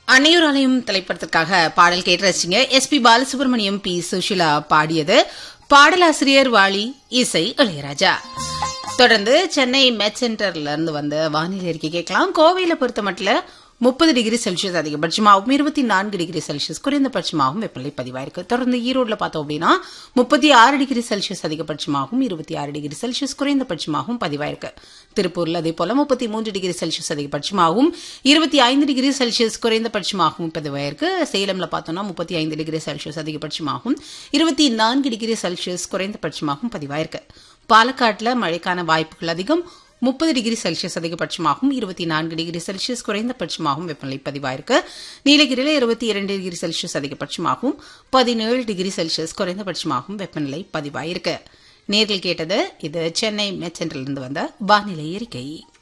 அன்னையூர் ஆலயம் திரைப்படத்திற்காக பாடல் கேட்டு ரசிங்க S P Balasubrahmanyam P Susheela பாடியது பாடலாசிரியர் வாலி இசை இளையராஜா தொடர்ந்து சென்னை மெட் சென்டர்ல இருந்து வந்த வானிலை அறிக்கை கேட்கலாம் கோவையில பொறுத்த மட்டும் முப்பது டிகிரி செல்சியஸ் அதிகபட்சமாகவும் இருபத்தி நான்கு டிகிரி செல்சியஸ் குறைந்தபட்சமாகவும் வெப்பநிலை பதிவாயிருக்கு தொடர்ந்து ஈரோடுல பார்த்தோம் அப்படின்னா முப்பத்தி ஆறு டிகிரி செல்சியஸ் அதிகபட்சமாகவும் இருபத்தி ஆறு டிகிரி செல்சியஸ் குறைந்தபட்சமாகவும் பதிவாயிருக்கு திருப்பூர்ல அதே போல முப்பத்தி மூன்று டிகிரி செல்சியஸ் அதிகபட்சமாகவும் இருபத்தி ஐந்து டிகிரி செல்சியஸ் குறைந்தபட்சமாகவும் பதிவாயிருக்கு சேலம்ல பார்த்தோம்னா முப்பத்தி ஐந்து டிகிரி செல்சியஸ் அதிகபட்சமாகவும் இருபத்தி நான்கு டிகிரி செல்சியஸ் குறைந்தபட்சமாகவும் பதிவாயிருக்கு பாலக்காட்டுல மழைக்கான வாய்ப்புகள் அதிகம் முப்பது டிகிரி செல்சியஸ் அதிகபட்சமாகவும் இருபத்தி நான்கு டிகிரி செல்சியஸ் குறைந்தபட்சமாகவும் வெப்பநிலை பதிவாயிருக்கு நீலகிரியில் இருபத்தி இரண்டு டிகிரி செல்சியஸ் அதிகபட்சமாகவும் பதினேழு டிகிரி செல்சியஸ் குறைந்தபட்சமாகவும் வெப்பநிலை பதிவாயிருக்கு நேரில் கேட்டது இது சென்னை மெட் சென்டரிலிருந்து வந்த வானிலை அறிக்கை